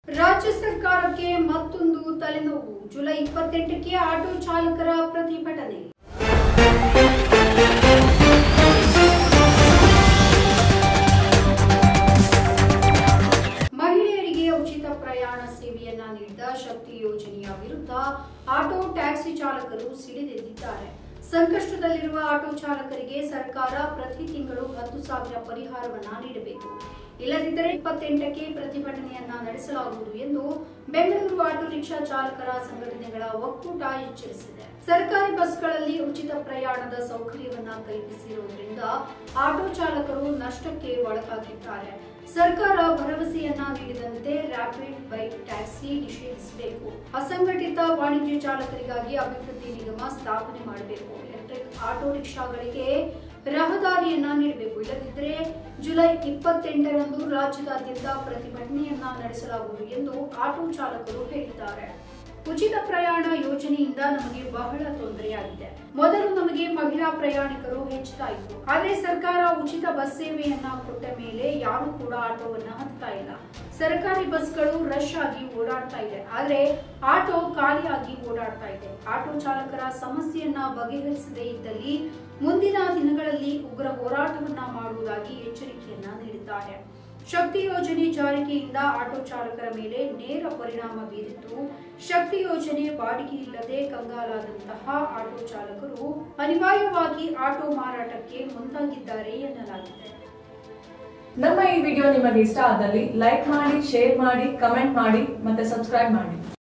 ರಾಜ್ಯ ಸರ್ಕಾರಕ್ಕೆ ಮತ್ತೊಂದು ತಲೆನೋವು ಜುಲೈ ಇಪ್ಪತ್ತೆಂಟಕ್ಕೆ ಆಟೋ ಚಾಲಕರ ಪ್ರತಿಭಟನೆ ಮಹಿಳೆಯರಿಗೆ ಉಚಿತ ಪ್ರಯಾಣ ಸೇವೆಯನ್ನ ನೀಡಿದ ಶಕ್ತಿ ಯೋಜನೆಯ ವಿರುದ್ಧ ಆಟೋ ಟ್ಯಾಕ್ಸಿ ಚಾಲಕರು ಸಿಡಿದೆದ್ದಿದ್ದಾರೆ ಸಂಕಷ್ಟದಲ್ಲಿರುವ ಆಟೋ ಚಾಲಕರಿಗೆ ಸರ್ಕಾರ ಪ್ರತಿ ತಿಂಗಳು ಹತ್ತು ಸಾವಿರ ಪರಿಹಾರವನ್ನ ನೀಡಬೇಕು ಇಲ್ಲದಿದ್ದರೆ ಇಪ್ಪತ್ತೆಂಟಕ್ಕೆ ಪ್ರತಿಭಟನೆಯನ್ನ ನಡೆಸಲಾಗುವುದು ಎಂದು ಬೆಂಗಳೂರು ಆಟೋ ರಿಕ್ಷಾ ಚಾಲಕರ ಸಂಘಟನೆಗಳ ಒಕ್ಕೂಟ ಎಚ್ಚರಿಸಿದೆ ಸರ್ಕಾರಿ ಬಸ್ಗಳಲ್ಲಿ ಉಚಿತ ಪ್ರಯಾಣದ ಸೌಕರ್ಯವನ್ನ ಕಲ್ಪಿಸಿರುವುದರಿಂದ ಆಟೋ ಚಾಲಕರು ನಷ್ಟಕ್ಕೆ ಒಳಗಾಗಿದ್ದಾರೆ ಸರ್ಕಾರ ಭರವಸೆಯನ್ನ ನೀಡಿದಂತೆ ರ್ಯಾಪಿಡ್ ಬೈಕ್ ಟ್ಯಾಕ್ಸಿ ನಿಷೇಧಿಸಬೇಕು ಅಸಂಘಟಿತ ವಾಣಿಜ್ಯ ಚಾಲಕರಿಗಾಗಿ ಅಭಿವೃದ್ಧಿ ನಿಗಮ ಸ್ಥಾಪನೆ ಮಾಡಬೇಕು ಎಲೆಕ್ಟ್ರಿಕ್ ಆಟೋ ರಿಕ್ಷಾಗಳಿಗೆ ರಹದಾರಿಯನ್ನ ನೀಡಬೇಕು ಇಲ್ಲದಿದ್ದರೆ ಜುಲೈ ಇಪ್ಪತ್ತೆಂಟರಂದು ರಾಜ್ಯದಾದ್ಯಂತ ಪ್ರತಿಭಟನೆಯನ್ನ ನಡೆಸಲಾಗುವುದು ಎಂದು ಆಟೋ ಚಾಲಕರು ಹೇಳಿದ್ದಾರೆ ಉಚಿತ ಪ್ರಯಾಣ ಯೋಜನೆಯಿಂದ ನಮಗೆ ಬಹಳ ತೊಂದರೆಯಾಗಿದೆ ಮೊದಲು ನಮಗೆ ಮಹಿಳಾ ಪ್ರಯಾಣಿಕರು ಹೆಚ್ಚುತ್ತಾ ಇತ್ತು ಆದ್ರೆ ಸರ್ಕಾರ ಉಚಿತ ಬಸ್ ಸೇವೆಯನ್ನ ಕೊಟ್ಟ ಮೇಲೆ ಯಾರು ಕೂಡ ಆಟೋವನ್ನ ಹತ್ತಾ ಇಲ್ಲ ಸರ್ಕಾರಿ ಬಸ್ಗಳು ರಶ್ ಆಗಿ ಓಡಾಡ್ತಾ ಇದೆ ಆದ್ರೆ ಆಟೋ ಖಾಲಿಯಾಗಿ ಓಡಾಡ್ತಾ ಇದೆ ಆಟೋ ಚಾಲಕರ ಸಮಸ್ಯೆಯನ್ನ ಬಗೆಹರಿಸದೇ ಇದ್ದಲ್ಲಿ ಮುಂದಿನ ದಿನಗಳಲ್ಲಿ ಉಗ್ರ ಹೋರಾಟವನ್ನ ಮಾಡುವುದಾಗಿ ಎಚ್ಚರಿಕೆಯನ್ನ ನೀಡಿದ್ದಾರೆ ಶಕ್ತಿ ಯೋಜನೆ ಜಾರಿಕೆಯಿಂದ ಆಟೋ ಚಾಲಕರ ಮೇಲೆ ನೇರ ಪರಿಣಾಮ ಬೀರಿದ್ದು ಶಕ್ತಿ ಯೋಜನೆ ಬಾಡಿಗೆ ಇಲ್ಲದೆ ಕಂಗಾಲಾದಂತಹ ಆಟೋ ಚಾಲಕರು ಅನಿವಾರ್ಯವಾಗಿ ಆಟೋ ಮಾರಾಟಕ್ಕೆ ಮುಂದಾಗಿದ್ದಾರೆ ಎನ್ನಲಾಗಿದೆ ನಮ್ಮ ಈ ವಿಡಿಯೋ ನಿಮಗೆ ಇಷ್ಟ ಆದಲ್ಲಿ ಲೈಕ್ ಮಾಡಿ ಶೇರ್ ಮಾಡಿ ಕಮೆಂಟ್ ಮಾಡಿ ಮತ್ತೆ ಸಬ್ಸ್ಕ್ರೈಬ್ ಮಾಡಿ